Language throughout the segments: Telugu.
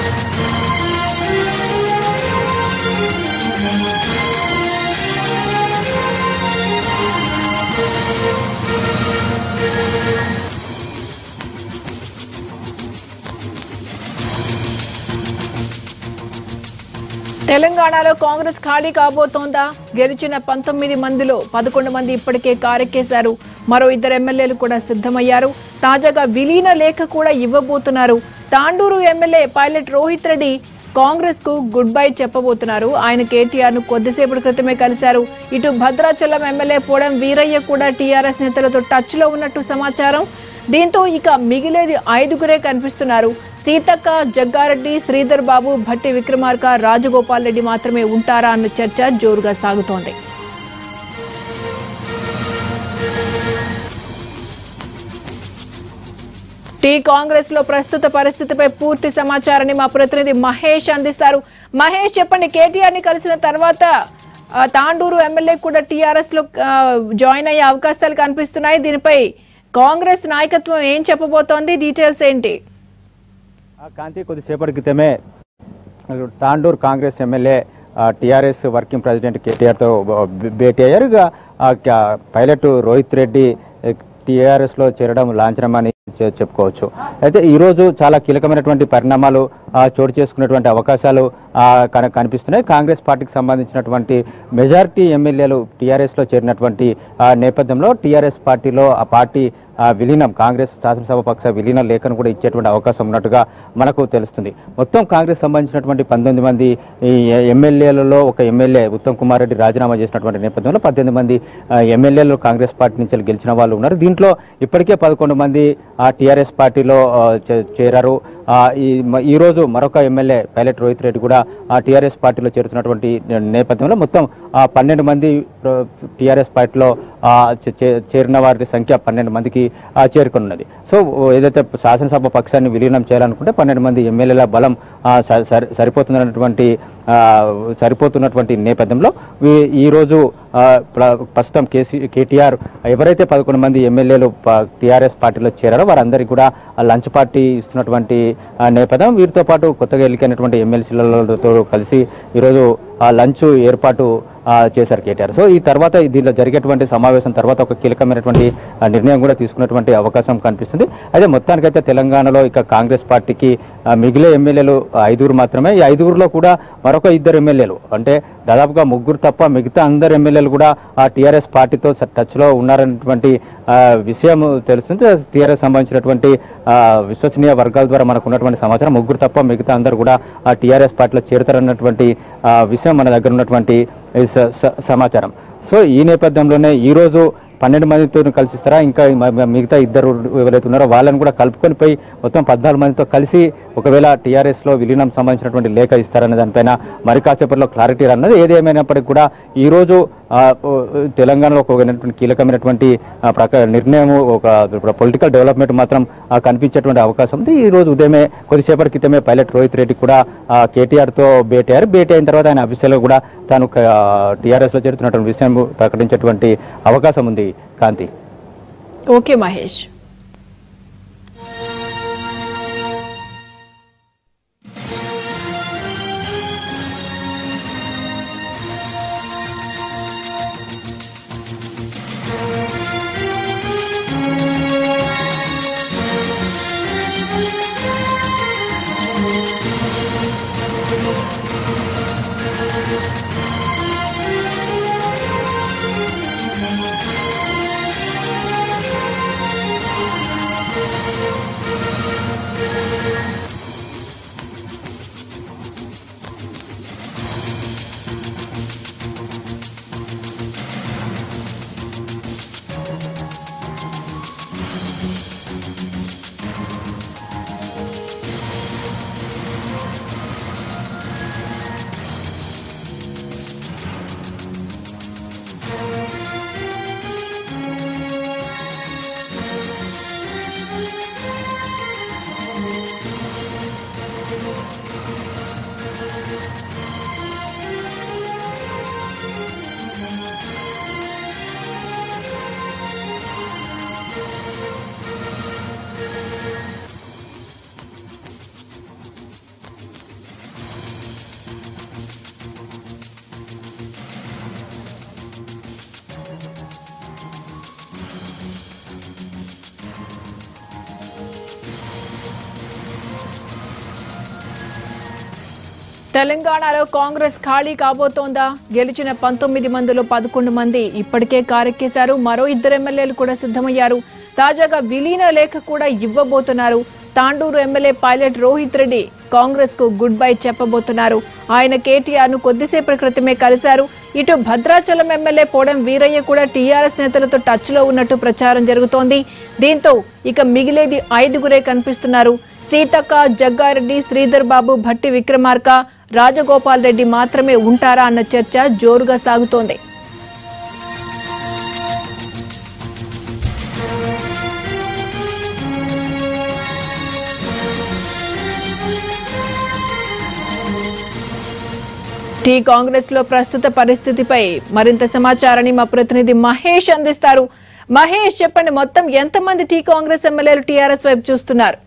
తెలంగాణలో కాంగ్రెస్ ఖాళీ కాబోతోందా గెలిచిన పంతొమ్మిది మందిలో పదకొండు మంది ఇప్పటికే కారెక్కేశారు మరో ఇద్దరు ఎమ్మెల్యేలు కూడా సిద్ధమయ్యారు తాజాగా విలీన లేఖ కూడా ఇవ్వబోతున్నారు తాండూరు ఎమ్మెల్యే పైలట్ రోహిత్ రెడ్డి కాంగ్రెస్ కు గుడ్ బై చెప్పబోతున్నారు ఆయన కేటీఆర్ ను కొద్దిసేపటి క్రితమే కలిశారు ఇటు భద్రాచలం ఎమ్మెల్యే పోడం వీరయ్య కూడా టీఆర్ఎస్ నేతలతో టచ్ లో ఉన్నట్టు సమాచారం దీంతో ఇక మిగిలేది ఐదుగురే కనిపిస్తున్నారు సీతక్క జగ్గారెడ్డి శ్రీధర్ బాబు భట్టి విక్రమార్క రాజగోపాల్ రెడ్డి మాత్రమే ఉంటారా అన్న చర్చ జోరుగా సాగుతోంది టీ కాంగ్రెస్ లో ప్రస్తుత పరిస్థితిపై పూర్తి సమాచారాన్ని మా ప్రతినిధి మహేష్ అందిస్తారు మహేష్ చెప్పండి కేటీఆర్ ని కలిసిన తర్వాత ఆ, తాండూరు ఎమ్మెల్యే కూడా టీఆర్ఎస్ లో ఆ, జాయిన్ అయ్యే అవకాశాలు కనిపిస్తున్నాయి దీనిపై కాంగ్రెస్ నాయకత్వం ఏం చెప్పబోతోంది డీటెయిల్స్ ఏంటి ఆ కాంతి కొద్దిసేపటి క్రితమే Tandur Congress MLA TRS working president కేటీఆర్తో భేటీ అయ్యారు ఇక ఆ, క- పైలట్ రోహిత్ రెడ్డి టీఆర్ఎస్ లో చేరడం లాంఛనమని చె- చెప్పుకోవచ్చు అయితే ఈ రోజు చాలా కీలకమైనటువంటి పరిణామాలు ఆ, చోటు చేసుకునేటువంటి అవకాశాలు ఆ, కన- కనిపిస్తున్నాయి కాంగ్రెస్ పార్టీకి సంబంధించినటువంటి మెజారిటీ ఎమ్మెల్యేలు టీఆర్ఎస్ లో చేరినటువంటి ఆ, నేపథ్యంలో టీఆర్ఎస్ పార్టీలో ఆ పార్టీ ఆ, విలీనం కాంగ్రెస్ శాసనసభ పక్ష విలీన లేఖను కూడా ఇచ్చేటువంటి అవకాశం ఉన్నట్టుగా మనకు తెలుస్తుంది మొత్తం కాంగ్రెస్ సంబంధించినటువంటి పంతొమ్మిది మంది ఈ ఎమ్మెల్యేలలో ఒక ఎమ్మెల్యే ఉత్తమ్ కుమార్ రెడ్డి రాజీనామా చేసినటువంటి నేపథ్యంలో పద్దెనిమిది మంది ఆ, ఎమ్మెల్యేలు కాంగ్రెస్ పార్టీ నుంచి గెలిచిన వాళ్ళు ఉన్నారు దీంట్లో ఇప్పటికే పదకొండు మంది ఆ టీఆర్ఎస్ పార్టీలో ఆ, చే- చేరారు ఆ, ఈ మ- ఈ రోజు మరొక ఎమ్మెల్యే పైలట్ రోహిత్ రెడ్డి కూడా ఆ టీఆర్ఎస్ పార్టీలో చేరుతున్నటువంటి నేపథ్యంలో మొత్తం ఆ, పన్నెండు మంది టీఆర్ఎస్ పార్టీలో ఆ, చే- చే- చేరిన వారి సంఖ్య పన్నెండు మందికి ఆ, చేరుకున్నది సో ఓ ఏదైతే శాసనసభ పక్షాన్ని విలీనం చేయాలనుకుంటే పన్నెండు మంది ఎమ్మెల్యేల బలం ఆ, స- సరి- సరిపోతున్నటువంటి ఆ, సరిపోతున్నటువంటి నేపథ్యంలో ఈ- ఈ రోజు ఆ, ప్ర- ప్రస్తుతం కేసీ కేటీఆర్ ఎవరైతే పదకొండు మంది ఎమ్మెల్యేలు టీఆర్ఎస్ పార్టీలో చేరారో వారందరికీ కూడా ఆ లంచ్ పార్టీ ఇస్తున్నటువంటి ఆ, నేపథ్యం వీరితో పాటు కొత్తగా ఎన్నికైనటువంటి ఎమ్మెల్సీలతో కలిసి ఈరోజు ఆ లంచ్ ఏర్పాటు ఆ, చేశారు కేటీఆర్ సో ఈ తర్వాత దీనిలో జరిగేటువంటి సమావేశం తర్వాత ఒక కీలకమైనటువంటి ఆ, నిర్ణయం కూడా తీసుకున్నటువంటి అవకాశం కనిపిస్తుంది అయితే మొత్తానికైతే తెలంగాణలో ఇక కాంగ్రెస్ పార్టీకి ఆ, మిగిలే ఎమ్మెల్యేలు ఐదుగురు మాత్రమే ఈ ఐదుగురులో కూడా మరొక ఇద్దరు ఎమ్మెల్యేలు అంటే దాదాపుగా ముగ్గురు తప్ప మిగతా అందరు ఎమ్మెల్యేలు కూడా ఆ టీఆర్ఎస్ పార్టీతో స- టచ్లో ఉన్నారనేటువంటి ఆ, విషయం తెలుస్తుంది టీఆర్ఎస్ సంబంధించినటువంటి ఆ, విశ్వసనీయ వర్గాల ద్వారా మనకు ఉన్నటువంటి సమాచారం ముగ్గురు తప్ప మిగతా అందరు కూడా ఆ టీఆర్ఎస్ పార్టీలో చేరుతారన్నటువంటి ఆ, విషయం మన దగ్గర ఉన్నటువంటి ఈ స- స- సమాచారం సో ఈ నేపథ్యంలోనే ఈ రోజు పన్నెండు మందితో కలిసిస్తారా ఇంకా మ- మ- మిగతా ఇద్దరు ఎవరైతే ఉన్నారో వాళ్ళని కూడా కలుపుకొని పోయి మొత్తం పద్నాలుగు మందితో కలిసి ఒకవేళ టీఆర్ఎస్ లో విలీనం సంబంధించినటువంటి లేఖ ఇస్తారనే దానిపైన మరి కాసేపట్లో క్లారిటీ అన్నది ఏది ఏమైనప్పటికీ కూడా ఈ రోజు ఆ, ఓ, తెలంగాణలో ఒక విధమైనటువంటి కీలకమైనటువంటి ఆ, ప్రక నిర్ణయం ఒక పొలిటికల్ డెవలప్మెంట్ మాత్రం ఆ, కనిపించేటువంటి అవకాశం ఉంది ఈ రోజు ఉదయమే కొద్దిసేపటి క్రితమే పైలట్ రోహిత్ రెడ్డి కూడా ఆ, కేటీఆర్ తో భేటీ అయ్యారు భేటీ అయిన తర్వాత ఆయన అఫీషియల్ గా కూడా తాను టీఆర్ఎస్ లో చేరుతున్నటువంటి విషయం ప్రకటించేటువంటి అవకాశం ఉంది కాంతి ఓకే మహేష్ తెలంగాణలో కాంగ్రెస్ ఖాళీ కాబోతోందా గెలిచిన పంతొమ్మిది మందిలో పదకొండు మంది ఇప్పటికే కారెక్కేశారు మరో ఇద్దరు ఎమ్మెల్యేలు కూడా సిద్ధమయ్యారు తాజాగా విలీన లేఖ కూడా ఇవ్వబోతున్నారు తాండూరు ఎమ్మెల్యే పైలట్ రోహిత్ రెడ్డి కాంగ్రెస్ కు గుడ్ బై చెప్పబోతున్నారు ఆయన కేటీఆర్ ను కొద్దిసేపటి క్రితమే కలిశారు ఇటు భద్రాచలం ఎమ్మెల్యే పోడం వీరయ్య కూడా టీఆర్ఎస్ నేతలతో టచ్ లో ఉన్నట్టు ప్రచారం జరుగుతోంది దీంతో ఇక మిగిలేది ఐదుగురే కనిపిస్తున్నారు సీతక్క జగ్గారెడ్డి శ్రీధర్ బాబు భట్టి విక్రమార్క రాజగోపాల్ రెడ్డి మాత్రమే ఉంటారా అన్న చర్చ జోరుగా సాగుతోంది టీ కాంగ్రెస్ లో ప్రస్తుత పరిస్థితిపై మరింత సమాచారాన్ని మా ప్రతినిధి మహేష్ అందిస్తారు మహేష్ చెప్పండి మొత్తం ఎంతమంది టీ కాంగ్రెస్ ఎమ్మెల్యేలు టీఆర్ఎస్ వైపు చూస్తున్నారు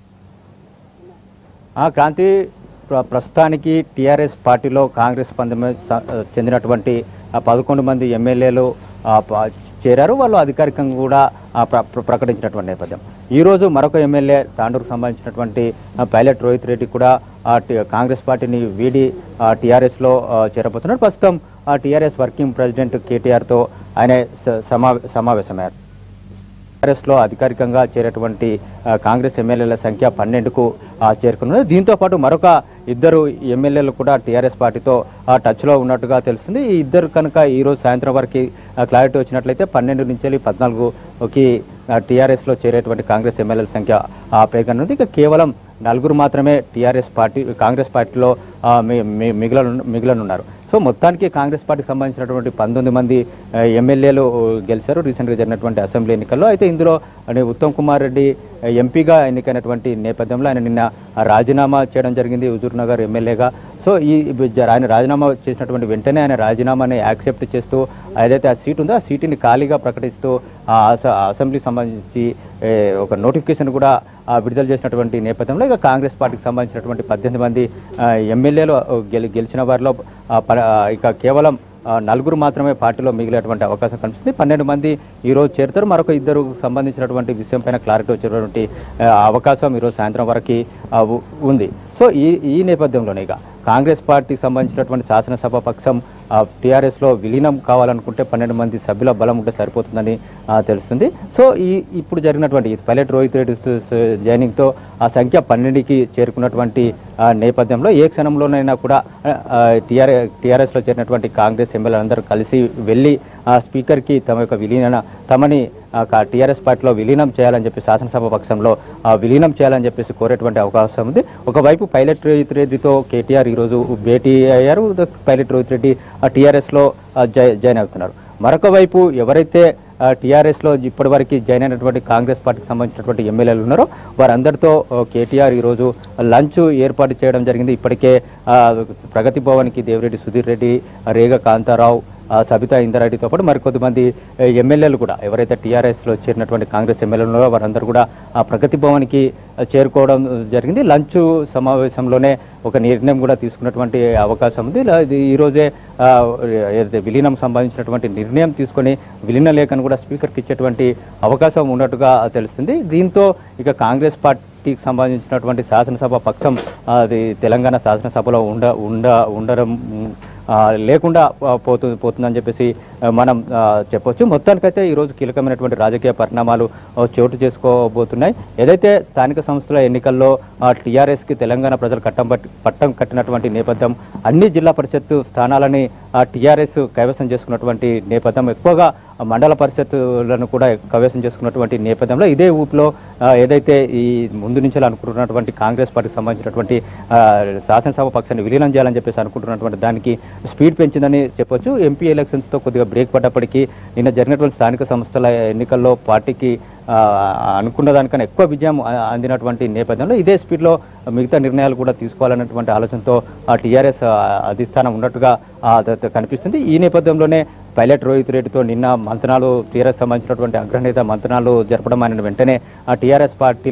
ఆ క్రాంతి ప్ర- ప్రస్తుతానికి టీఆర్ఎస్ పార్టీలో కాంగ్రెస్ పంతొమ్మిది స- చెందినటువంటి ఆ పదకొండు మంది ఎమ్మెల్యేలు ఆ, ప- చేరారు వాళ్ళు అధికారికంగా కూడా ఆ, ప్ర- ప్ర- ప్రకటించినటువంటి నేపథ్యం ఈ రోజు మరొక ఎమ్మెల్యే తాండూరుకు సంబంధించినటువంటి ఆ, పైలట్ రోహిత్ రెడ్డి కూడా ఆ, టి- కాంగ్రెస్ పార్టీని వీడి టీఆర్ఎస్లో చేరబోతున్నారు ప్రస్తుతం టీఆర్ఎస్ వర్కింగ్ ప్రెసిడెంట్ కేటీఆర్తో ఆయన స- సమా సమావేశమయ్యారు టీఆర్ఎస్ లో అధికారికంగా చేరేటువంటి ఆ, కాంగ్రెస్ ఎమ్మెల్యేల సంఖ్య పన్నెండుకు ఆ, చేరుకున్నది దీంతో పాటు మరొక ఇద్దరు ఎమ్మెల్యేలు కూడా టీఆర్ఎస్ పార్టీతో ఆ, టచ్ లో ఉన్నట్టుగా తెలుస్తుంది ఈ ఇద్దరు కనుక ఈ రోజు సాయంత్రం వరకు ఆ, క్లారిటీ వచ్చినట్లయితే పన్నెండు నుంచి వెళ్ళి పద్నాలుగుకి టీఆర్ఎస్ లో చేరేటువంటి కాంగ్రెస్ ఎమ్మెల్యేల సంఖ్య ఆ, పెరగనుంది ఇక కేవలం నలుగురు మాత్రమే టీఆర్ఎస్ పార్టీ కాంగ్రెస్ పార్టీలో ఆ, మి- మి- మిగిలను మిగిలనున్నారు సో మొత్తానికి కాంగ్రెస్ పార్టీకి సంబంధించినటువంటి పంతొమ్మిది మంది ఆ, ఎమ్మెల్యేలు గెలిచారు రీసెంట్గా జరిగినటువంటి అసెంబ్లీ ఎన్నికల్లో అయితే ఇందులో అంటే ఉత్తమ్ కుమార్ రెడ్డి ఆ, ఎంపీగా ఎన్నికైనటువంటి నేపథ్యంలో ఆయన నిన్న రాజీనామా చేయడం జరిగింది హుజూర్ నగర్ ఎమ్మెల్యేగా సో ఈ జ- ఆయన రాజీనామా చేసినటువంటి వెంటనే ఆయన రాజీనామాని యాక్సెప్ట్ చేస్తూ ఏదైతే ఆ సీట్ ఉందో ఆ సీటుని ఖాళీగా ప్రకటిస్తూ ఆ అస- ఆ అసెంబ్లీ సంబంధించి ఏ, ఒక నోటిఫికేషన్ కూడా ఆ, విడుదల చేసినటువంటి నేపథ్యంలో ఇక కాంగ్రెస్ పార్టీకి సంబంధించినటువంటి పద్దెనిమిది మంది ఆ, ఎమ్మెల్యేలు గెలి గెలిచిన వారిలో ఆ, ప- ఆ, ఇక కేవలం ఆ, నలుగురు మాత్రమే పార్టీలో మిగిలేటువంటి అవకాశం కనిపిస్తుంది పన్నెండు మంది ఈ రోజు చేరుతారు మరొక ఇద్దరు సంబంధించినటువంటి విషయం పైన క్లారిటీ వచ్చేటువంటి ఆ, అవకాశం ఈరోజు సాయంత్రం వరకు ఆ, ఉ- ఉంది సో ఈ ఈ నేపథ్యంలోనే ఇక కాంగ్రెస్ పార్టీకి సంబంధించినటువంటి శాసనసభ పక్షం టీఆర్ఎస్ లో విలీనం కావాలనుకుంటే పన్నెండు మంది సభ్యుల బలం ఉంటే సరిపోతుందని ఆ, తెలుస్తుంది సో ఈ ఇప్పుడు జరిగినటువంటి ఈ పైలట్ రోహిత్ రెడ్డి జాయినింగ్ తో ఆ సంఖ్య పన్నెండుకి చేరుకున్నటువంటి ఆ, నేపథ్యంలో ఏ క్షణంలోనైనా కూడా టీఆర్ఎస్ టీఆర్ఎస్ లో చేరినటువంటి కాంగ్రెస్ ఎమ్మెల్యేలు అందరూ కలిసి వెళ్ళి ఆ స్పీకర్ కి తమ యొక్క విలీన తమని టీఆర్ఎస్ పార్టీలో విలీనం చేయాలని చెప్పి శాసనసభ పక్షంలో ఆ, విలీనం చేయాలని చెప్పేసి కోరేటువంటి అవకాశం ఉంది ఒకవైపు పైలట్ రోహిత్ రెడ్డితో కేటీఆర్ ఈరోజు భేటీ అయ్యారు పైలట్ రోహిత్ రెడ్డి టీఆర్ఎస్ లో ఆ, జై- జాయిన్ అవుతున్నారు మరొక వైపు ఎవరైతే టీఆర్ఎస్ లో ఇప్పటి వరకు జాయిన్ అయినటువంటి కాంగ్రెస్ పార్టీకి సంబంధించినటువంటి ఎమ్మెల్యేలు ఉన్నారో వారందరితో ఆ, కేటీఆర్ ఈరోజు లంచ్ ఏర్పాటు చేయడం జరిగింది ఇప్పటికే ఆ, ప్రగతి భవన్కి దేవిరెడ్డి సుధీర్ రెడ్డి రేగ కాంతారావు ఆ, సబితా ఇందరెడ్డితో పాటు మరికొద్దిమంది ఆ, ఎమ్మెల్యేలు కూడా ఎవరైతే టీఆర్ఎస్ లో చేరినటువంటి కాంగ్రెస్ ఎమ్మెల్యేలు ఉన్నారో వారందరూ కూడా ఆ ప్రగతి భవన్కి ఆ, చేరుకోవడం జరిగింది లంచ్ సమావేశంలోనే ఒక నిర్ణయం కూడా తీసుకున్నటువంటి అవకాశం ఉంది ఇలా ఇది ఈ రోజే ఆ, ఏదైతే విలీనం సంబంధించినటువంటి నిర్ణయం తీసుకొని విలీన లేఖను కూడా స్పీకర్కి ఇచ్చేటువంటి అవకాశం ఉన్నట్టుగా తెలుస్తుంది దీంతో ఇక కాంగ్రెస్ పార్టీకి సంబంధించినటువంటి శాసనసభ పక్షం ఆ, అది తెలంగాణ శాసనసభలో ఉండ ఉండ ఉండడం ఆ, లేకుండా ఆ, పోతు పోతుందని చెప్పేసి ఆ, మనం ఆ, చెప్పొచ్చు మొత్తానికైతే ఈరోజు కీలకమైనటువంటి రాజకీయ పరిణామాలు ఆ, చోటు చేసుకోబోతున్నాయి ఏదైతే స్థానిక సంస్థల ఎన్నికల్లో టీఆర్ఎస్కి తెలంగాణ ప్రజలు కట్టం పట్టి పట్టం కట్టినటువంటి నేపథ్యం అన్ని జిల్లా పరిషత్ స్థానాలని టీఆర్ఎస్ కైవసం చేసుకున్నటువంటి నేపథ్యం ఎక్కువగా మండల పరిషత్తులను కూడా కైవసం చేసుకున్నటువంటి నేపథ్యంలో ఇదే ఊపిలో ఆ, ఏదైతే ఈ ముందు నుంచి అనుకుంటున్నటువంటి కాంగ్రెస్ పార్టీకి సంబంధించినటువంటి ఆ, శాసనసభ పక్షాన్ని విలీనం చేయాలని చెప్పేసి అనుకుంటున్నటువంటి దానికి స్పీడ్ పెంచిందని చెప్పొచ్చు ఎంపీ ఎలక్షన్స్ తో కొద్దిగా బ్రేక్ పడ్డప్పటికీ నిన్న జరిగినటువంటి స్థానిక సంస్థల ఎన్నికల్లో పార్టీకి ఆ, అనుకున్న దానికన్నా ఎక్కువ విజయం ఆ, అందినటువంటి నేపథ్యంలో ఇదే స్పీడ్లో మిగతా నిర్ణయాలు కూడా తీసుకోవాలన్నటువంటి ఆలోచనతో టీఆర్ఎస్ అధిష్టానం ఉన్నట్టుగా ఆ, ద- ద- కనిపిస్తుంది ఈ నేపథ్యంలోనే పైలట్ రోహిత్ రెడ్డితో నిన్న మంతనాలు టీఆర్ఎస్ సంబంధించినటువంటి అగ్రనేత మంతనాలు జరపడం ఆయన వెంటనే ఆ టీఆర్ఎస్ పార్టీలో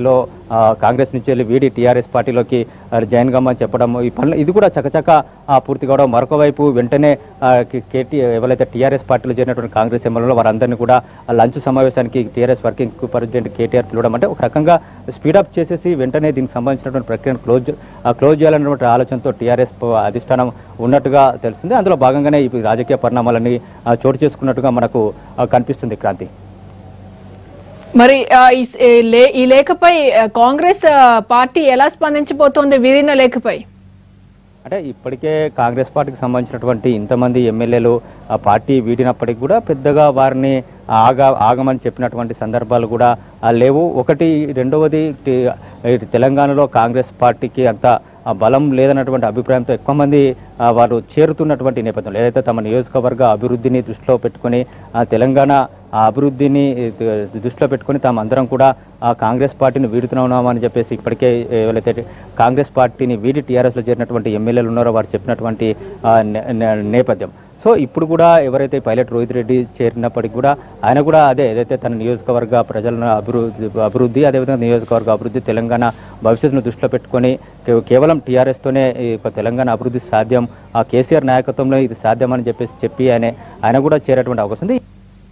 ఆ, కాంగ్రెస్ నుంచి వెళ్ళి వీడి టీఆర్ఎస్ పార్టీలోకి ఆ, జాయిన్ కమ్మని చెప్పడం ఈ పనులు ఇది కూడా చకచక ఆ, పూర్తి కావడం మరొక వైపు వెంటనే ఆ, కే- కేటీ ఎవరైతే టీఆర్ఎస్ పార్టీలో చేరినటువంటి కాంగ్రెస్ ఎమ్మెల్యేలు వారందరినీ కూడా ఆ లంచ్ సమావేశానికి టీఆర్ఎస్ వర్కింగ్ ప్రెసిడెంట్ కేటీఆర్ పిలవడం అంటే ఒక రకంగా స్పీడప్ చేసేసి వెంటనే దీనికి సంబంధించినటువంటి ప్రక్రియను క్లోజ్ ఆ, క్లోజ్ చేయాలన్నటువంటి ఆలోచనతో టీఆర్ఎస్ అధిష్టానం ఉన్నట్టుగా తెలిసింది అందులో భాగంగానే ఈ రాజకీయ పరిణామాలన్నీ ఆ, చోటు చేసుకున్నట్టుగా మనకు ఆ, కనిపిస్తుంది క్రాంతి మరి ఆ, ఈ స- ఈ లే- ఈ లేఖపై ఆ, కాంగ్రెస్ ఆ, పార్టీ ఎలా స్పందించబోతోంది విలీన లేఖపై అంటే ఇప్పటికే కాంగ్రెస్ పార్టీకి సంబంధించినటువంటి ఇంతమంది ఎమ్మెల్యేలు ఆ పార్టీ వీడినప్పటికీ కూడా పెద్దగా వారిని ఆగా ఆగమని చెప్పినటువంటి సందర్భాలు కూడా ఆ, లేవు ఒకటి రెండవది టి- ఇటు తెలంగాణలో కాంగ్రెస్ పార్టీకి అంత ఆ, బలం లేదన్నటువంటి అభిప్రాయంతో ఎక్కువ మంది ఆ, వారు చేరుతున్నటువంటి నేపథ్యంలో ఏదైతే తమ నియోజకవర్గ అభివృద్ధిని దృష్టిలో పెట్టుకొని ఆ, తెలంగాణ ఆ అభివృద్ధిని ఏ, దృష్టిలో పెట్టుకొని తాము అందరం కూడా ఆ కాంగ్రెస్ పార్టీని వీడుతున్నామని చెప్పేసి ఇప్పటికే ఎవరైతే కాంగ్రెస్ పార్టీని వీడి టీఆర్ఎస్లో చేరినటువంటి ఎమ్మెల్యేలు ఉన్నారో వారు చెప్పినటువంటి ఆ, నే- నే- నేపథ్యం సో ఇప్పుడు కూడా ఎవరైతే పైలట్ రోహిత్ రెడ్డి చేరినప్పటికీ కూడా ఆయన కూడా అదే ఏదైతే తన నియోజకవర్గ ప్రజల అభివృద్ధి అభివృద్ధి అదేవిధంగా నియోజకవర్గ అభివృద్ధి తెలంగాణ భవిష్యత్తును దృష్టిలో పెట్టుకొని కే- కేవలం టీఆర్ఎస్తోనే ఈ యొక్క తెలంగాణ అభివృద్ధి సాధ్యం ఆ కేసీఆర్ నాయకత్వంలో ఇది సాధ్యం అని చెప్పేసి చెప్పి ఆయన ఆయన కూడా చేరేటువంటి అవకాశం ఉంది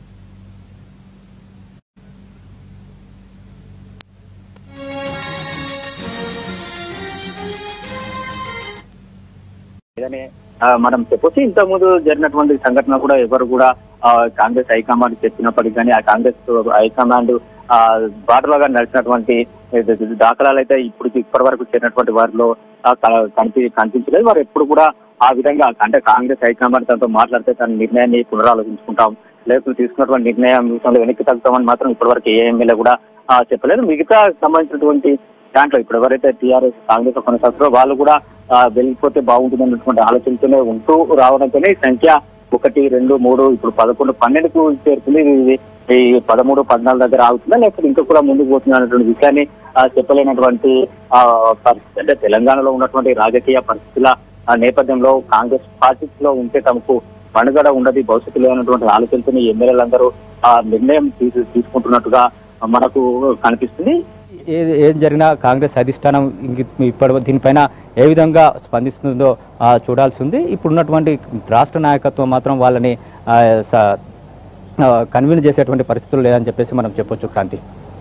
లేదని ఆ, మనం చెప్పొచ్చు ఇంత ముందు జరిగినటువంటి సంఘటన కూడా ఎవరు కూడా ఆ, కాంగ్రెస్ హైకమాండ్ చెప్పినప్పటికీ కానీ ఆ కాంగ్రెస్ హైకమాండ్ ఆ బాటలోగా నడిచినటువంటి దాఖలాలు అయితే ఇప్పుడు ఇప్పటి వరకు చేరినటువంటి వారిలో ఆ, క- కనిపి కనిపించలేదు వారు ఎప్పుడు కూడా ఆ విధంగా అంటే కాంగ్రెస్ హైకమాండ్ తనతో మాట్లాడితే తన నిర్ణయాన్ని పునరాలోచించుకుంటాం లేకపోతే తీసుకున్నటువంటి నిర్ణయం విషయంలో వెనక్కి తగ్గుతామని మాత్రం ఇప్పటివరకు ఏ ఎమ్మెల్యే కూడా ఆ, చెప్పలేదు మిగతా సంబంధించినటువంటి దాంట్లో ఇప్పుడు ఎవరైతే టీఆర్ఎస్ కాంగ్రెస్ లో కొనసాగుతారో వాళ్ళు కూడా ఆ, వెళ్ళిపోతే బాగుంటుంది అన్నటువంటి ఆలోచనతోనే ఉంటూ రావడంతోనే ఈ సంఖ్య ఒకటి రెండు మూడు ఇప్పుడు పదకొండు పన్నెండుకు చేరుతుంది ఇది ఈ పదమూడు పద్నాలుగు దగ్గర ఆగుతుందా లేకపోతే ఇంకా కూడా ముందుకు పోతుందా అనేటువంటి విషయాన్ని ఆ, చెప్పలేనటువంటి ఆ, పరిస్థితి అంటే తెలంగాణలో ఉన్నటువంటి రాజకీయ పరిస్థితుల ఆ, నేపథ్యంలో కాంగ్రెస్ పార్టీలో ఉంటే తమకు మనుగడ ఉండదు భవిష్యత్తులో అనేటువంటి ఆలోచనతో ఎమ్మెల్యేలందరూ ఆ నిర్ణయం తీసు తీసుకుంటున్నట్టుగా మనకు కనిపిస్తుంది ఏది ఏం జరిగినా కాంగ్రెస్ అధిష్టానం ఇంక- ఇప్పటి దీనిపైన ఏ విధంగా స్పందిస్తుందో ఆ, చూడాల్సి ఉంది ఇప్పుడున్నటువంటి రాష్ట్ర నాయకత్వం మాత్రం వాళ్ళని ఆ, స- ఆ, కన్వీన్ చేసేటువంటి పరిస్థితులు లేదని చెప్పేసి మనం చెప్పొచ్చు క్రాంతి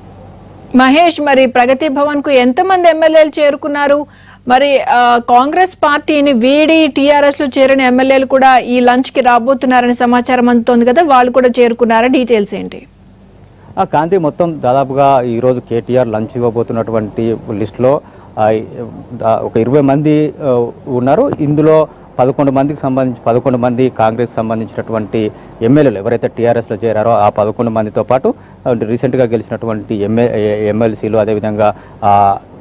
మహేష్ మరి ప్రగతి భవన్ కు ఎంతమంది ఎమ్మెల్యేలు చేరుకున్నారు మరి ఆ, కాంగ్రెస్ పార్టీని వీడి టీఆర్ఎస్ లో చేరిన ఎమ్మెల్యేలు కూడా ఈ లంచ్ కి రాబోతున్నారని సమాచారం అందుతోంది కదా వాళ్ళు కూడా చేరుకున్నారా డీటెయిల్స్ ఏంటి ఆ కాంతి మొత్తం దాదాపుగా ఈరోజు కేటీఆర్ లంచ్ ఇవ్వబోతున్నటువంటి లిస్టులో ఆ, ఆ, ఒక ఇరవై మంది ఆ, ఉన్నారు ఇందులో పదకొండు మందికి సంబంధించి పదకొండు మంది కాంగ్రెస్ సంబంధించినటువంటి ఎమ్మెల్యేలు ఎవరైతే టీఆర్ఎస్లో చేరారో ఆ పదకొండు మందితో పాటు ఆ, రీసెంట్గా గెలిచినటువంటి ఎమ్మె ఎమ్మెల్సీలు అదేవిధంగా ఆ,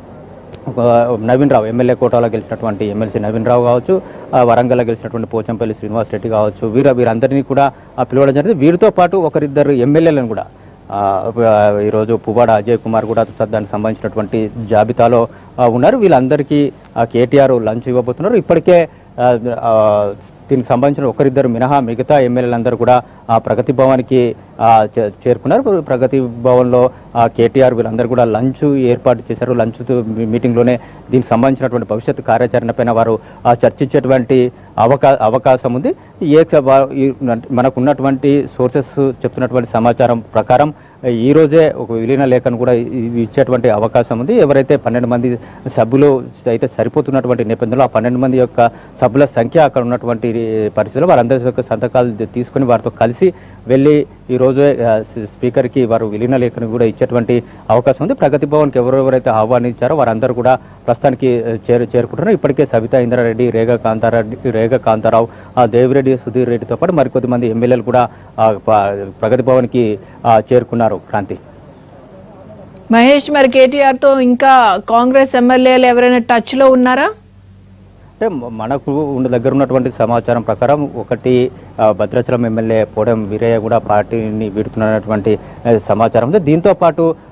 ఒక నవీన్ రావు ఎమ్మెల్యే కోటాలో గెలిచినటువంటి ఎమ్మెల్సీ నవీన్ రావు కావచ్చు ఆ, వరంగల్లో గెలిచినటువంటి పోచంపల్లి శ్రీనివాస్ రెడ్డి కావచ్చు వీర వీరందరినీ కూడా ఆ, పిలవడం జరిగింది వీరితో పాటు ఒకరిద్దరు ఎమ్మెల్యేలను కూడా ఆ, ఆ, ఈరోజు పువ్వాడ అజయ్ కుమార్ కూడా దానికి సంబంధించినటువంటి జాబితాలో ఆ, ఉన్నారు వీళ్ళందరికీ ఆ, కేటీఆర్ లంచ్ ఇవ్వబోతున్నారు ఇప్పటికే ఆ, ఆ, దీనికి సంబంధించిన ఒకరిద్దరు మినహా మిగతా ఎమ్మెల్యేలందరూ కూడా ఆ ప్రగతి భవన్కి ఆ, చే- చేరుకున్నారు ప్రగతి భవన్లో ఆ, కేటీఆర్ వీళ్ళందరూ కూడా లంచ్ ఏర్పాటు చేశారు లంచ్ మీటింగ్లోనే దీనికి సంబంధించినటువంటి భవిష్యత్తు కార్యాచరణ పైన వారు ఆ, చర్చించేటువంటి అవకా అవకాశం ఉంది ఏ స- వా- ఈ- మనకు ఉన్నటువంటి సోర్సెస్ చెప్తున్నటువంటి సమాచారం ప్రకారం ఈ రోజే ఒక విలీన లేఖను కూడా ఇ- ఇచ్చేటువంటి అవకాశం ఉంది ఎవరైతే పన్నెండు మంది సభ్యులు అయితే సరిపోతున్నటువంటి నేపథ్యంలో ఆ పన్నెండు మంది యొక్క సభ్యుల సంఖ్య అక్కడ ఉన్నటువంటి పరిస్థితుల్లో వారందరి యొక్క సంతకాలు తీసుకొని వారితో కలిసి వెళ్ళి ఈ రోజు స్పీకర్కి వారు విలీన లేఖను కూడా ఇచ్చేటువంటి అవకాశం ఉంది ప్రగతి భవన్కి ఎవరెవరైతే ఆహ్వానించారో వారందరూ కూడా ప్రస్తుతానికి ఆ, చేరు చేరుకుంటున్నారు ఇప్పటికే సవితా ఇంద్రారెడ్డి రేగా కాంతారెడ్డి రేగా కాంతారావు ఆ, దేవిరెడ్డి సుధీర్ రెడ్డితో పాటు మరికొద్ది మంది ఎమ్మెల్యేలు కూడా ఆ, ప- ప్రగతి భవన్కి ఆ, చేరుకున్నారు క్రాంతి మహేష్ మరి కేటీఆర్ తో ఇంకా కాంగ్రెస్ ఎమ్మెల్యేలు ఎవరైనా టచ్ లో ఉన్నారా అంటే మ- మనకు ఉన్న దగ్గర ఉన్నటువంటి సమాచారం ప్రకారం ఒకటి ఆ, భద్రాచలం ఎమ్మెల్యే పోడం వీరయ్య కూడా పార్టీని వీడుతున్నటువంటి ఆ, సమాచారం ఉంది దీంతో పాటు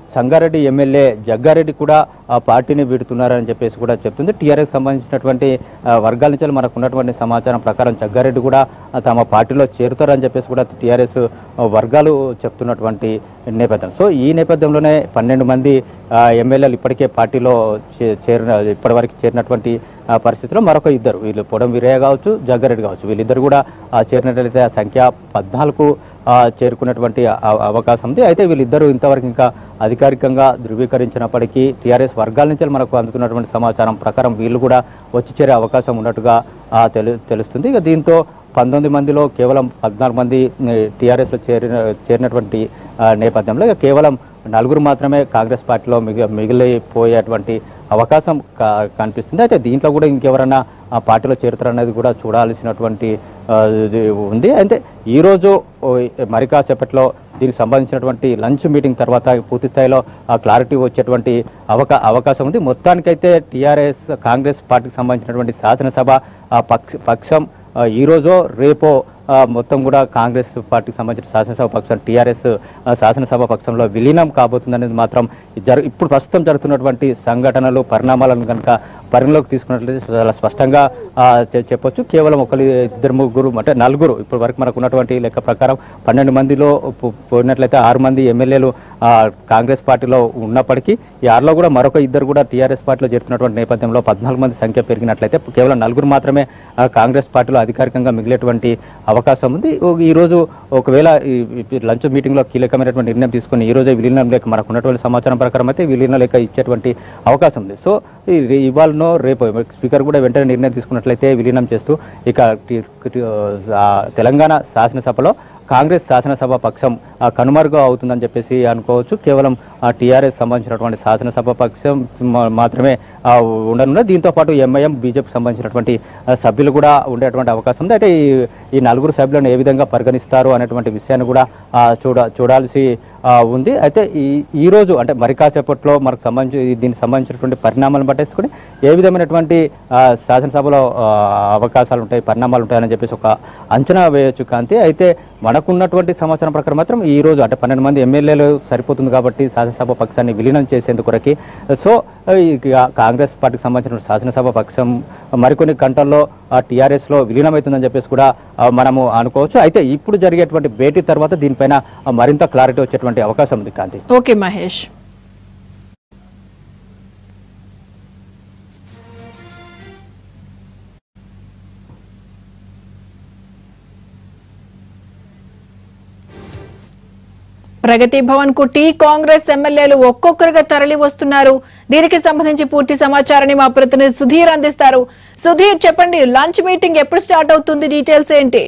సంగారెడ్డి ఎమ్మెల్యే జగ్గారెడ్డి కూడా ఆ పార్టీని వీడుతున్నారని చెప్పేసి కూడా చెప్తుంది టీఆర్ఎస్ సంబంధించినటువంటి ఆ, వర్గాల నుంచి మనకు ఉన్నటువంటి సమాచారం ప్రకారం జగ్గారెడ్డి కూడా ఆ, తమ పార్టీలో చేరుతారని చెప్పేసి కూడా టీఆర్ఎస్ వర్గాలు చెప్తున్నటువంటి నేపథ్యం సో ఈ నేపథ్యంలోనే పన్నెండు మంది ఆ, ఎమ్మెల్యేలు ఇప్పటికే పార్టీలో చే- చేరిన ఇప్పటివరకు చేరినటువంటి ఆ, పరిస్థితిలో మరొక ఇద్దరు వీళ్ళు పొడం వీరయ్య కావచ్చు జగ్గారెడ్డి కావచ్చు వీళ్ళిద్దరు కూడా ఆ, చేరినట్లయితే ఆ సంఖ్య పద్నాలుగు ఆ, చేరుకున్నటువంటి అవ- అవకాశం ఉంది అయితే వీళ్ళిద్దరూ ఇంతవరకు ఇంకా అధికారికంగా ధృవీకరించినప్పటికీ టీఆర్ఎస్ వర్గాల నుంచి మనకు అందుతున్నటువంటి సమాచారం ప్రకారం వీళ్ళు కూడా వచ్చి చేరే అవకాశం ఉన్నట్టుగా ఆ, తెలు తెలుస్తుంది ఇక దీంతో పంతొమ్మిది మందిలో కేవలం పద్నాలుగు మంది టీఆర్ఎస్లో చేరిన చేరినటువంటి ఆ, నేపథ్యంలో ఇక కేవలం నలుగురు మాత్రమే కాంగ్రెస్ పార్టీలో మిగి మిగిలిపోయేటువంటి అవకాశం క- కనిపిస్తుంది అయితే దీంట్లో కూడా ఇంకెవరైనా ఆ పార్టీలో చేరుతారనేది కూడా చూడాల్సినటువంటి ఆ, ఇది ఉంది అయితే ఈరోజు ఓ, మరి కాసేపట్లో దీనికి సంబంధించినటువంటి లంచ్ మీటింగ్ తర్వాత పూర్తి స్థాయిలో ఆ క్లారిటీ వచ్చేటువంటి అవకా అవకాశం ఉంది మొత్తానికైతే టీఆర్ఎస్ కాంగ్రెస్ పార్టీకి సంబంధించినటువంటి శాసనసభ ఆ, పక్ష పక్షం ఆ, ఈరోజో రేపో ఆ, మొత్తం కూడా కాంగ్రెస్ పార్టీకి సంబంధించిన శాసనసభ పక్షం టీఆర్ఎస్ ఆ, శాసనసభ పక్షంలో విలీనం కాబోతుందనేది మాత్రం జరు ఇప్పుడు ప్రస్తుతం జరుగుతున్నటువంటి సంఘటనలు పరిణామాలను కనుక పరిగణలోకి తీసుకున్నట్లయితే చాలా స్పష్టంగా ఆ, చె- చెప్పొచ్చు కేవలం ఒకరి ఇద్దరు ముగ్గురు అంటే నలుగురు ఇప్పటి వరకు మనకు ఉన్నటువంటి లెక్క ప్రకారం పన్నెండు మందిలో పో- పోయినట్లయితే ఆరు మంది ఎమ్మెల్యేలు ఆ, కాంగ్రెస్ పార్టీలో ఉన్నప్పటికీ ఈ ఆరులో కూడా మరొక ఇద్దరు కూడా టీఆర్ఎస్ పార్టీలో చేరుతున్నటువంటి నేపథ్యంలో పద్నాలుగు మంది సంఖ్య పెరిగినట్లయితే కేవలం నలుగురు మాత్రమే ఆ, కాంగ్రెస్ పార్టీలో అధికారికంగా మిగిలేటువంటి అవకాశం ఉంది ఓ- ఈ రోజు ఒకవేళ ఈ ఈ లంచ్ మీటింగ్ లో కీలకమైనటువంటి నిర్ణయం తీసుకుని ఈ రోజే విలీనం లేక మనకు ఉన్నటువంటి సమాచారం ప్రకారం అయితే విలీన లేక ఇచ్చేటువంటి అవకాశం ఉంది సో ఈ- ఇవాళనో రేపు స్పీకర్ కూడా వెంటనే నిర్ణయం తీసుకున్నట్లయితే విలీనం చేస్తూ ఇక టి- టి- ఆ, తెలంగాణ శాసనసభలో కాంగ్రెస్ శాసనసభ పక్షం ఆ, కనుమరుగు అవుతుందని చెప్పేసి అనుకోవచ్చు కేవలం టీఆర్ఎస్ సంబంధించినటువంటి శాసనసభ పక్షం మా- మాత్రమే ఆ, ఉండనున్నది దీంతో పాటు ఎంఐఎం బీజేపీ సంబంధించినటువంటి ఆ, సభ్యులు కూడా ఉండేటువంటి అవకాశం ఉంది అయితే ఈ ఈ నలుగురు సభ్యులను ఏ విధంగా పరిగణిస్తారు అనేటువంటి విషయాన్ని కూడా ఆ, చూడ చూడాల్సి ఆ, ఉంది అయితే ఈ ఈ రోజు అంటే మరి కాసేపట్లో మనకు సంబంధించి దీనికి సంబంధించినటువంటి పరిణామాలను పట్టేసుకుని ఏ విధమైనటువంటి ఆ, శాసనసభలో ఆ, అవకాశాలు ఉంటాయి పరిణామాలు ఉంటాయని చెప్పేసి ఒక అంచనా వేయొచ్చు కాంతి అయితే మనకున్నటువంటి సమాచారం ప్రకారం మాత్రం ఈ రోజు అంటే పన్నెండు మంది ఎమ్మెల్యేలు సరిపోతుంది కాబట్టి శాసనసభ పక్షాన్ని విలీనం చేసేందుకొరకి సో ఈ కా- కాంగ్రెస్ పార్టీకి సంబంధించిన శాసనసభ పక్షం మరికొన్ని గంటల్లో టీఆర్ఎస్ లో విలీనమవుతుందని చెప్పేసి కూడా ఆ, మనము అనుకోవచ్చు అయితే ఇప్పుడు జరిగేటువంటి భేటీ తర్వాత దీనిపైన ఆ, మరింత క్లారిటీ వచ్చేటువంటి అవకాశం ఉంది కాంతి ఓకే మహేష్ ప్రగతి భవన్ కు టీ కాంగ్రెస్ ఎమ్మెల్యేలు ఒక్కొక్కరుగా తరలి వస్తున్నారు దీనికి సంబంధించి పూర్తి సమాచారాన్ని మా ప్రతినిధి సుధీర్ అందిస్తారు సుధీర్ చెప్పండి లంచ్ మీటింగ్ ఎప్పుడు స్టార్ట్ అవుతుంది డీటెయిల్స్ ఏంటి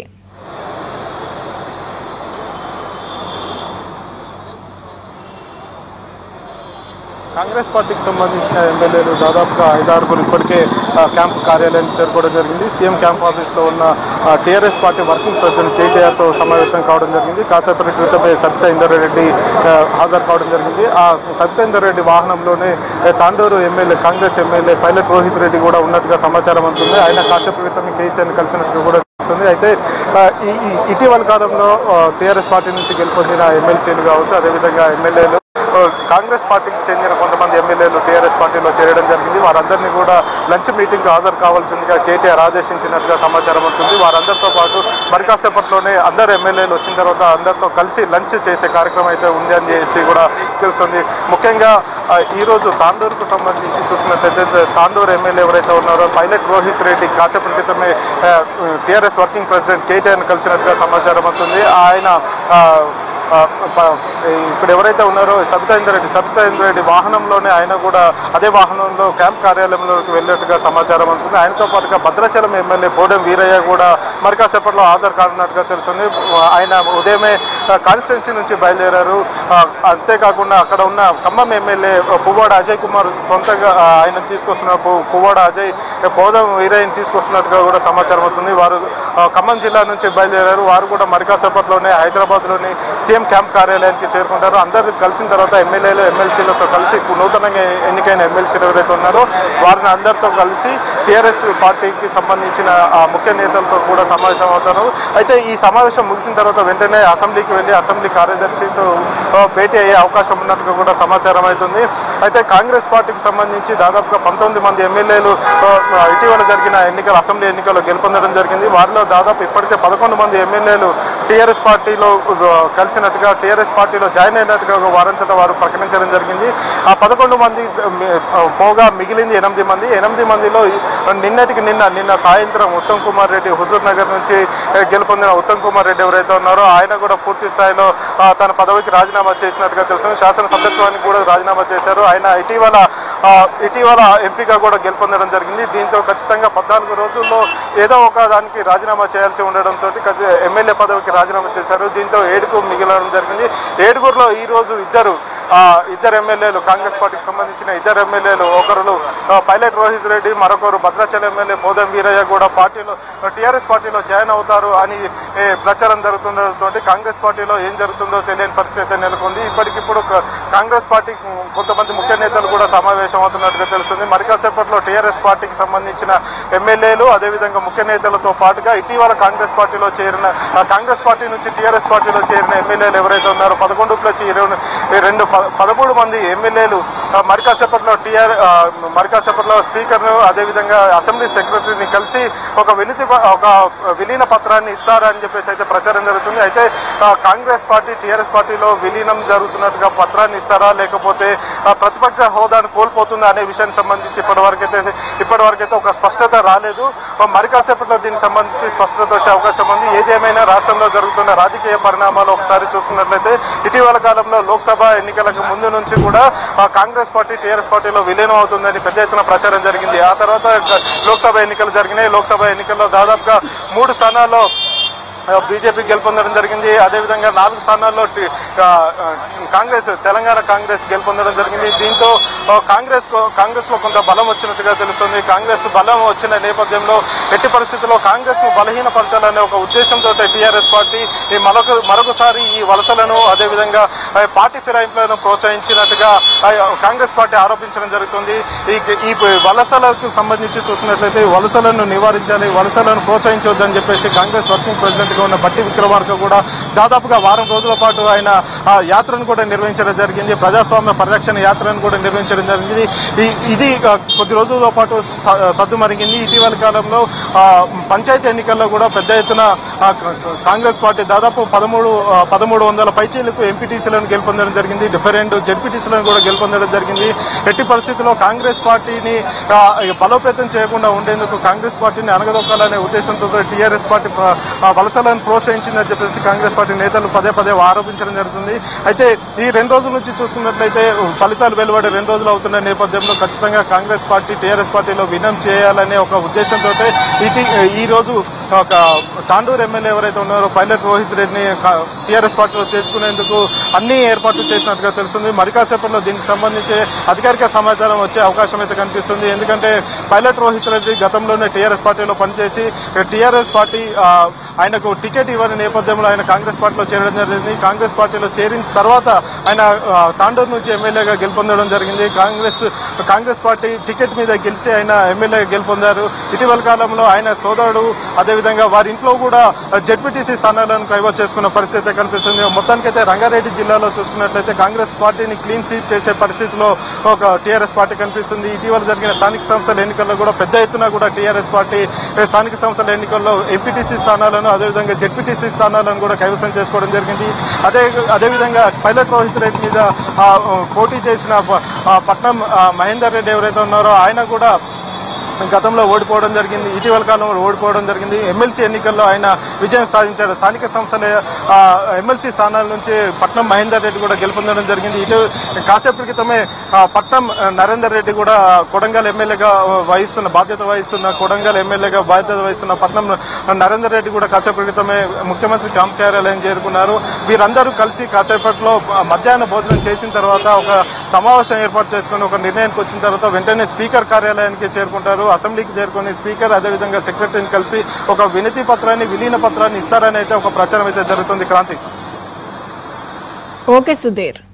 కాంగ్రెస్ పార్టీకి సంబంధించిన ఎమ్మెల్యేలు దాదాపుగా ఐదారుగురు ఇప్పటికే ఆ, క్యాంప్ కార్యాలయానికి చేరుకోవడం జరిగింది సీఎం క్యాంప్ ఆఫీస్లో ఉన్న ఆ, టీఆర్ఎస్ పార్టీ వర్కింగ్ ప్రెసిడెంట్ కేటీఆర్తో సమావేశం కావడం జరిగింది కాసేపటి క్రితమే సబితా ఇందర్రెడ్డి ఆ, హాజరు కావడం జరిగింది ఆ సబితా ఇందర్రెడ్డి వాహనంలోనే ఆ, Tandur MLA Congress MLA Pilot Rohith Reddy కూడా ఉన్నట్టుగా సమాచారం అందుతుంది ఆయన కాసేపటి క్రితం కేసీఆర్ని కలిసినట్టుగా కూడా తెలుస్తుంది అయితే ఆ, ఈ ఈ ఇటీవల కాలంలో టీఆర్ఎస్ పార్టీ నుంచి గెలుపొందిన ఎమ్మెల్సీలు కావచ్చు అదేవిధంగా ఎమ్మెల్యేలు ఆ, కాంగ్రెస్ పార్టీకి చెందిన కొంతమంది ఎమ్మెల్యేలు టీఆర్ఎస్ పార్టీలో చేరడం జరిగింది వారందరినీ కూడా లంచ్ మీటింగ్ హాజరు కావాల్సిందిగా కేటీఆర్ ఆదేశించినట్టుగా సమాచారం ఉంటుంది వారందరితో పాటు మరి కాసేపట్లోనే అందరు ఎమ్మెల్యేలు వచ్చిన తర్వాత అందరితో కలిసి లంచ్ చేసే కార్యక్రమం అయితే ఉంది అని చేసి కూడా తెలుస్తుంది ముఖ్యంగా ఆ, ఈ రోజు తాండూరుకు సంబంధించి చూసినట్లయితే తాండూరు ఎమ్మెల్యే ఎవరైతే ఉన్నారో పైలట్ రోహిత్ రెడ్డి కాసేపటి క్రితమే టీఆర్ఎస్ వర్కింగ్ ప్రెసిడెంట్ కేటీఆర్ని కలిసినట్టుగా సమాచారం అవుతుంది ఆయన ఆ, ఆ, ప- ఇప్పుడు ఎవరైతే ఉన్నారో సబితా ఇంద్రెడ్డి సబితా ఇంద్రెడ్డి వాహనంలోనే ఆయన కూడా అదే వాహనంలో క్యాంప్ కార్యాలయంలోకి వెళ్ళినట్టుగా సమాచారం ఉంటుంది ఆయనతో పాటుగా భద్రాచలం ఎమ్మెల్యే బోడెం వీరయ్య కూడా మరి కాసేపట్లో హాజరు కానున్నట్టుగా తెలుస్తుంది ఆయన ఉదయమే కాన్స్టిట్యున్సీ నుంచి బయలుదేరారు ఆ, అంతేకాకుండా అక్కడ ఉన్న ఖమ్మం ఎమ్మెల్యే పువ్వాడ అజయ్ కుమార్ సొంతంగా ఆ, ఆయన తీసుకొస్తున్న పు- పువ్వాడ అజయ్ బోధం వీరయ్యని తీసుకొస్తున్నట్టుగా కూడా సమాచారం అవుతుంది వారు ఆ, ఖమ్మం జిల్లా నుంచి బయలుదేరారు వారు కూడా మరి కాసేపట్లోనే హైదరాబాద్లోని సీఎం సీఎం క్యాంప్ కార్యాలయానికి చేరుకుంటారు అందరూ కలిసిన తర్వాత ఎమ్మెల్యేలు ఎమ్మెల్సీలతో కలిసి ఇప్పుడు నూతనంగా ఎన్నికైన ఎమ్మెల్సీలు ఎవరైతే ఉన్నారో వారిని అందరితో కలిసి టీఆర్ఎస్ పార్టీకి సంబంధించిన ఆ, ముఖ్య నేతలతో కూడా సమావేశం అవుతారు అయితే ఈ సమావేశం ముగిసిన తర్వాత వెంటనే అసెంబ్లీకి వెళ్ళి అసెంబ్లీ కార్యదర్శితో ఆ, భేటీ అయ్యే అవకాశం ఉన్నట్టుగా కూడా సమాచారం అవుతుంది అయితే కాంగ్రెస్ పార్టీకి సంబంధించి దాదాపుగా పంతొమ్మిది మంది ఎమ్మెల్యేలు ఆ, ఇటీవల జరిగిన ఎన్నికల అసెంబ్లీ ఎన్నికల్లో గెలుపొందడం జరిగింది వారిలో దాదాపు ఇప్పటికే పదకొండు మంది ఎమ్మెల్యేలు టీఆర్ఎస్ పార్టీలో ఆ, కలిసినట్టుగా టీఆర్ఎస్ పార్టీలో జాయిన్ అయినట్టుగా వారంతటా వారు ప్రకటించడం జరిగింది ఆ పదకొండు మంది ఆ, పోగా మిగిలింది ఎనిమిది మంది ఎనిమిది మందిలో నిన్నటికి నిన్న నిన్న సాయంత్రం ఉత్తమ్ కుమార్ రెడ్డి హుజూర్ నగర్ నుంచి ఆ, గెలుపొందిన ఉత్తమ్ కుమార్ రెడ్డి ఎవరైతే ఉన్నారో ఆయన కూడా పూర్తి స్థాయిలో ఆ, తన పదవికి రాజీనామా చేసినట్టుగా తెలుసు శాసన సభ్యత్వానికి కూడా రాజీనామా చేశారు ఆయన ఇటీవల ఆ, ఇటీవల ఎంపీగా కూడా గెలుపొందడం జరిగింది దీంతో ఖచ్చితంగా పద్నాలుగు రోజుల్లో ఏదో ఒక దానికి రాజీనామా చేయాల్సి ఉండడంతో ఎమ్మెల్యే పదవికి రాజీనామా చేశారు దీంతో ఏడుగు మిగిలడం జరిగింది ఏడుగురులో ఈ రోజు ఇద్దరు ఆ, ఇద్దరు ఎమ్మెల్యేలు కాంగ్రెస్ పార్టీకి సంబంధించిన ఇద్దరు ఎమ్మెల్యేలు ఒకరు ఆ, పైలట్ రోహిత్ రెడ్డి మరొకరు భద్రాచలం ఎమ్మెల్యే పోదం వీరయ్య కూడా పార్టీలో టీఆర్ఎస్ పార్టీలో జాయిన్ అవుతారు అని ఏ, ప్రచారం జరుగుతుండటంతో కాంగ్రెస్ పార్టీలో ఏం జరుగుతుందో తెలియని పరిస్థితి అయితే నెలకొంది ఇప్పటికిప్పుడు క- కాంగ్రెస్ పార్టీ కొంతమంది ముఖ్య నేతలు కూడా సమావేశం అవుతున్నట్టుగా తెలుస్తుంది మరి కాసేపట్లో టీఆర్ఎస్ పార్టీకి సంబంధించిన ఎమ్మెల్యేలు అదేవిధంగా ముఖ్య నేతలతో పాటుగా ఇటీవల కాంగ్రెస్ పార్టీలో చేరిన ఆ, కాంగ్రెస్ పార్టీ నుంచి టీఆర్ఎస్ పార్టీలో చేరిన ఎమ్మెల్యేలు ఎవరైతే ఉన్నారో పదకొండు ప్లస్ ఇరవై ఈ రెండు ప- పదమూడు మంది ఎమ్మెల్యేలు ఆ, మరి కాసేపట్లో టీఆర్ ఆ, మరి కాసేపట్లో స్పీకర్ను అదేవిధంగా అసెంబ్లీ సెక్రటరీని కలిసి ఒక వినతి ప- ఒక విలీన పత్రాన్ని ఇస్తారని చెప్పేసి అయితే ప్రచారం జరుగుతుంది అయితే ఆ, కాంగ్రెస్ పార్టీ టీఆర్ఎస్ పార్టీలో విలీనం జరుగుతున్నట్టుగా పత్రాన్ని ఇస్తారా లేకపోతే ఆ, ప్రతిపక్ష హోదాను కోల్పోతుందా అనే విషయానికి సంబంధించి ఇప్పటివరకైతే ఇప్పటివరకైతే ఒక స్పష్టత రాలేదు ఆ, మరి కాసేపట్లో దీనికి సంబంధించి స్పష్టత వచ్చే అవకాశం ఉంది ఏదేమైనా రాష్ట్రంలో జరుగుతున్న రాజకీయ పరిణామాలు ఒకసారి చూసుకున్నట్లయితే ఇటీవల కాలంలో లోక్సభ ఎన్నికలకు ముందు నుంచి కూడా ఆ, కాంగ్రెస్ పార్టీ టీఆర్ఎస్ పార్టీలో విలీనం అవుతుందని పెద్ద ఎత్తున ప్రచారం జరిగింది ఆ తర్వాత లోక్సభ ఎన్నికలు జరిగినాయి లోక్సభ ఎన్నికల్లో దాదాపుగా మూడు స్థానాల్లో ఆ, బీజేపీ గెలుపొందడం జరిగింది అదేవిధంగా నాలుగు స్థానాల్లో టి- ఆ, ఆ, కాంగ్రెస్ తెలంగాణ కాంగ్రెస్ గెలుపొందడం జరిగింది దీంతో ఆ, కాంగ్రెస్ కాంగ్రెస్ లో కొంత బలం వచ్చినట్టుగా తెలుస్తుంది కాంగ్రెస్ బలం వచ్చిన నేపథ్యంలో ఎట్టి పరిస్థితుల్లో కాంగ్రెస్ ను బలహీనపరచాలనే ఒక ఉద్దేశంతో టీఆర్ఎస్ పార్టీ ఈ మరొక మరొకసారి ఈ వలసలను అదేవిధంగా ఆ, పార్టీ ఫిరాయింపులను ప్రోత్సహించినట్టుగా ఆ, కాంగ్రెస్ పార్టీ ఆరోపించడం జరుగుతుంది ఈ ఈ వలసలకు సంబంధించి చూసినట్లయితే ఈ వలసలను నివారించాలి వలసలను ప్రోత్సహించొద్దని చెప్పేసి కాంగ్రెస్ వర్కింగ్ ప్రెసిడెంట్ గా ఉన్న బట్టి విక్రమార్క కూడా దాదాపుగా వారం రోజుల పాటు ఆయన ఆ యాత్రను కూడా నిర్వహించడం జరిగింది ప్రజాస్వామ్య పరిరక్షణ యాత్రను కూడా నిర్వహించడం జరిగింది ఈ- ఇది ఆ, కొద్ది రోజుల పాటు స- సద్దుమరిగింది ఇటీవల కాలంలో ఆ, పంచాయతీ ఎన్నికల్లో కూడా పెద్ద ఎత్తున ఆ, క- కాంగ్రెస్ పార్టీ దాదాపు పదమూడు ఆ, పదమూడు వందల పైచీలకు ఎంపీటీసీలను గెలుపొందడం జరిగింది డెబ్బై రెండు జడ్పీటీసీలను కూడా గెలుపొందడం జరిగింది ఎట్టి పరిస్థితుల్లో కాంగ్రెస్ పార్టీని ఆ, బలోపేతం చేయకుండా ఉండేందుకు కాంగ్రెస్ పార్టీని అనగదొక్కాలనే ఉద్దేశంతో టీఆర్ఎస్ పార్టీ ప్ర- ఆ, వలసలను ప్రోత్సహించిందని చెప్పేసి కాంగ్రెస్ పార్టీ నేతలు పదే పదే ఆరోపించడం జరుగుతుంది అయితే ఈ రెండు రోజుల నుంచి చూసుకున్నట్లయితే ఫలితాలు వెలువడి రెండు రోజులు అవుతున్న నేపథ్యంలో ఖచ్చితంగా కాంగ్రెస్ పార్టీ టీఆర్ఎస్ పార్టీలో వినం చేయాలనే ఒక ఉద్దేశంతో ఇటీ ఈ రోజు ఒక తాండూరు ఎమ్మెల్యే ఎవరైతే ఉన్నారో పైలట్ రోహిత్ రెడ్డిని టీఆర్ఎస్ పార్టీలో చేర్చుకునేందుకు అన్ని ఏర్పాట్లు చేసినట్టుగా తెలుస్తుంది మరి కాసేపట్లో దీనికి సంబంధించి అధికారిక సమాచారం వచ్చే అవకాశం అయితే కనిపిస్తుంది ఎందుకంటే పైలట్ రోహిత్ రెడ్డి గతంలోనే టీఆర్ఎస్ పార్టీలో పనిచేసి టీఆర్ఎస్ పార్టీ ఆ, ఆయనకు టికెట్ ఇవ్వని నేపథ్యంలో ఆయన కాంగ్రెస్ పార్టీలో చేరడం జరిగింది కాంగ్రెస్ పార్టీలో చేరిన తర్వాత ఆయన ఆ, తాండూరు నుంచి ఎమ్మెల్యేగా గెలుపొందడం జరిగింది కాంగ్రెస్ కాంగ్రెస్ పార్టీ టికెట్ మీద గెలిచి ఆయన ఎమ్మెల్యేగా గెలుపొందారు ఇటీవల కాలంలో ఆయన సోదరుడు అదేవిధంగా వారి ఇంట్లో కూడా జెడ్పీటీసీ స్థానాలను కైవసం చేసుకున్న పరిస్థితి కనిపిస్తుంది మొత్తానికైతే రంగారెడ్డి జిల్లాలో చూసుకున్నట్లయితే కాంగ్రెస్ పార్టీని క్లీన్ స్వీప్ చేసే పరిస్థితిలో ఒక టీఆర్ఎస్ పార్టీ కనిపిస్తుంది ఇటీవల జరిగిన స్థానిక సంస్థల ఎన్నికల్లో కూడా పెద్ద ఎత్తున కూడా టీఆర్ఎస్ పార్టీ ఏ, స్థానిక సంస్థల ఎన్నికల్లో ఎంపీటీసీ స్థానాలను అదేవిధంగా జెడ్పీటీసీ స్థానాలను కూడా కైవసం చేసుకోవడం జరిగింది అదే అదేవిధంగా పైలట్ రోహిత్ రెడ్డి మీద ఆ, పోటీ చేసిన ప- ఆ, పట్నం ఆ, మహేందర్ రెడ్డి ఎవరైతే ఉన్నారో ఆయన కూడా గతంలో ఓడిపోవడం జరిగింది ఇటీవల కాలంలో ఓడిపోవడం జరిగింది ఎమ్మెల్సీ ఎన్నికల్లో ఆయన విజయం సాధించాడు స్థానిక సంస్థల ఆ, ఎమ్మెల్సీ స్థానాల నుంచి పట్నం మహేందర్ రెడ్డి కూడా గెలుపొందడం జరిగింది ఇటు కాసేపటి క్రితమే ఆ, పట్నం ఆ, నరేందర్ రెడ్డి కూడా కొడంగల్ ఎమ్మెల్యేగా వహిస్తున్న బాధ్యత వహిస్తున్న కొడంగల్ ఎమ్మెల్యేగా బాధ్యత వహిస్తున్న పట్నం నరేందర్ రెడ్డి కూడా కాసేపటి క్రితమే ముఖ్యమంత్రి క్యాంప్ కార్యాలయం చేరుకున్నారు వీరందరూ కలిసి కాసేపట్లో మధ్యాహ్న భోజనం చేసిన తర్వాత ఒక సమావేశం ఏర్పాటు చేసుకుని ఒక నిర్ణయానికి వచ్చిన తర్వాత వెంటనే స్పీకర్ కార్యాలయానికి చేరుకుంటారు అసెంబ్లీకి చేరుకుని స్పీకర్ అదేవిధంగా సెక్రటరీని కలిసి ఒక వినతి పత్రాన్ని విలీన పత్రాన్ని ఇస్తారని అయితే ఒక ప్రచారం అయితే జరుగుతుంది క్రాంతి ఓకే సుధీర్